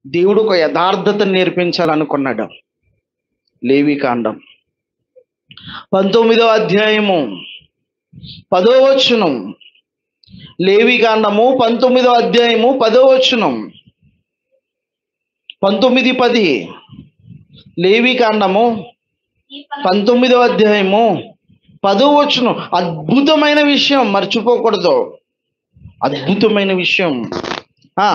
దేవుడు ఒక యథార్థతను నేర్పించాలనుకున్నాడు లేవికాండం పంతొమ్మిదో అధ్యాయము పదో వచనం లేవికాండము పంతొమ్మిదో అధ్యాయము పదో వచనం పంతొమ్మిది పది లేవికాండము పంతొమ్మిదో అధ్యాయము పదో వచనం అద్భుతమైన విషయం మర్చిపోకూడదు అద్భుతమైన విషయం ఆ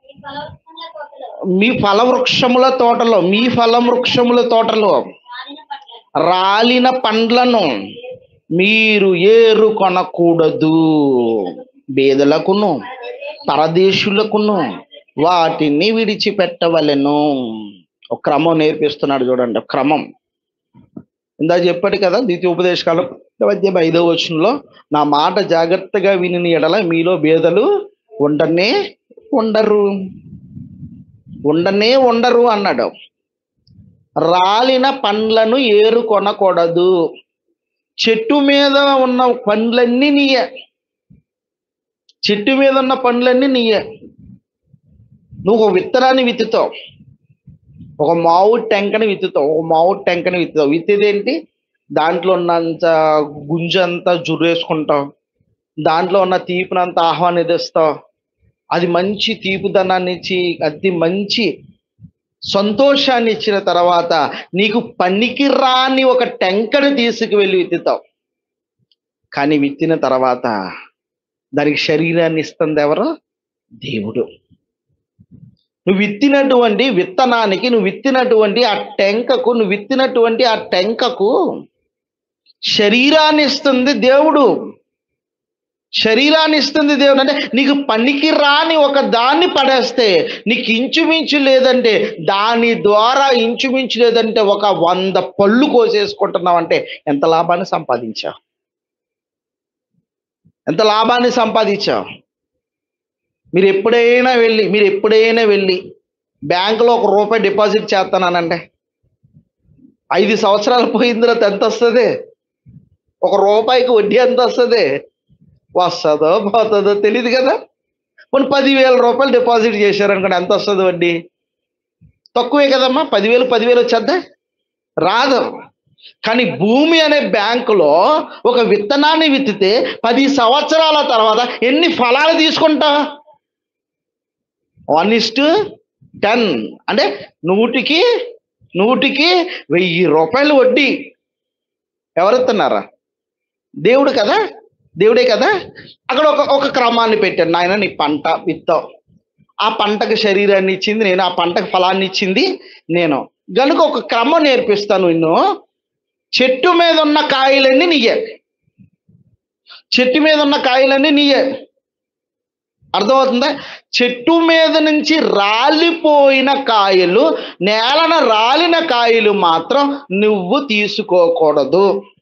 మీ ఫలవృక్షముల తోటలో మీ ఫలవృక్షముల తోటలో రాలిన పండ్లను మీరు ఏరు కొనకూడదు బేదలకును పరదేశులకును వాటిని విడిచిపెట్టవలెను ఒక క్రమం నేర్పిస్తున్నాడు చూడండి ఒక క్రమం ఇందా చెప్పాడు కదా ద్వితీయ ఉపదేశకాలం మధ్య ఐదో వచనంలో నా మాట జాగ్రత్తగా విని ఎడల మీలో బేదలు ఉండనే ఉండరు ఉండనే ఉండరు అన్నాడు రాలిన పండ్లను ఏరు కొనకూడదు చెట్టు మీద ఉన్న పండ్లన్నీ నీయే చెట్టు మీద ఉన్న పండ్లన్నీ నీయే నువ్వు ఒక విత్తనాన్ని విత్తుతావు ఒక మామిడి టెంకని విత్తుతావు ఒక మామిడి టెంకని విత్తుతావు విత్తేదేంటి దాంట్లో ఉన్నంత గుంజంతా జుర్రేసుకుంటావు దాంట్లో ఉన్న తీపినంత ఆహ్వానిస్తావు అది మంచి తీపుదనాన్ని ఇచ్చి అది మంచి సంతోషాన్ని ఇచ్చిన తర్వాత నీకు పనికి రాని ఒక టెంకను తీసుకువెళ్ళి విత్తుతావు కానీ విత్తిన తర్వాత దానికి శరీరాన్ని ఇస్తుంది ఎవరు దేవుడు నువ్వు విత్తినటువంటి విత్తనానికి నువ్వు విత్తినటువంటి ఆ టెంకకు నువ్వు విత్తినటువంటి ఆ టెంకకు శరీరాన్ని ఇస్తుంది దేవుడు శరీరాన్ని ఇస్తుంది దేవుడు అంటే నీకు పనికి రాని ఒక దాన్ని పడేస్తే నీకు ఇంచుమించు లేదంటే దాని ద్వారా ఇంచుమించు లేదంటే ఒక వంద పళ్ళు కోసేసుకుంటున్నావు అంటే ఎంత లాభాన్ని సంపాదించావు ఎంత లాభాన్ని సంపాదించావు మీరు ఎప్పుడైనా వెళ్ళి మీరు ఎప్పుడైనా వెళ్ళి బ్యాంకులో ఒక రూపాయి డిపాజిట్ చేస్తానంటే ఐదు సంవత్సరాలు పోయిన తర్వాత ఎంత వస్తుంది ఒక రూపాయికి వడ్డీ ఎంత వస్తుంది వస్తుందో పోతుందో తెలియదు కదా కొన్ని పదివేల రూపాయలు డిపాజిట్ చేశారనుకోండి ఎంత వస్తుంది వడ్డీ తక్కువే కదమ్మా పదివేలు పదివేలు వచ్చేద్దా రాదు కానీ భూమి అనే బ్యాంకులో ఒక విత్తనాన్ని విత్తితే పది సంవత్సరాల తర్వాత ఎన్ని ఫలాలు తీసుకుంటా వన్ ఇస్ట్ టెన్ అంటే నూటికి నూటికి వెయ్యి రూపాయలు వడ్డీ ఎవరెత్తున్నారా దేవుడు కదా దేవుడే కదా అక్కడ ఒక ఒక క్రమాన్ని పెట్టాను నాయన నీ పంట విత్తావు ఆ పంటకు శరీరాన్ని ఇచ్చింది నేను ఆ పంటకు ఫలాన్ని ఇచ్చింది నేను గనుక ఒక క్రమం నేర్పిస్తాను నిన్ను చెట్టు మీద ఉన్న కాయలన్నీ నీయే చెట్టు మీద ఉన్న కాయలన్నీ నీయే అర్థమవుతుందా చెట్టు మీద నుంచి రాలిపోయిన కాయలు నేలన రాలిన కాయలు మాత్రం నువ్వు తీసుకోకూడదు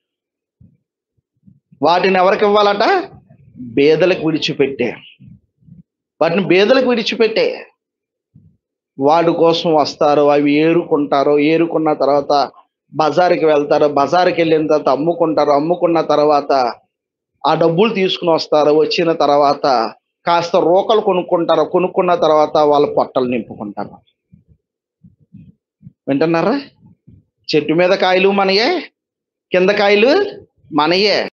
వాటిని ఎవరికి ఇవ్వాలట బేదలకు విడిచిపెట్టే వాటిని బేదలకు విడిచిపెట్టే వాడి కోసం వస్తారు అవి ఏరుకుంటారు ఏరుకున్న తర్వాత బజారుకి వెళ్తారు బజారుకి వెళ్ళిన తర్వాత అమ్ముకుంటారు అమ్ముకున్న తర్వాత ఆ డబ్బులు తీసుకుని వస్తారు వచ్చిన తర్వాత కాస్త రోకలు కొనుక్కుంటారు కొనుక్కున్న తర్వాత వాళ్ళ పొట్టలు నింపుకుంటారు వింటున్నారా చెట్టు మీద కాయలు మనయే కింద కాయలు మనయే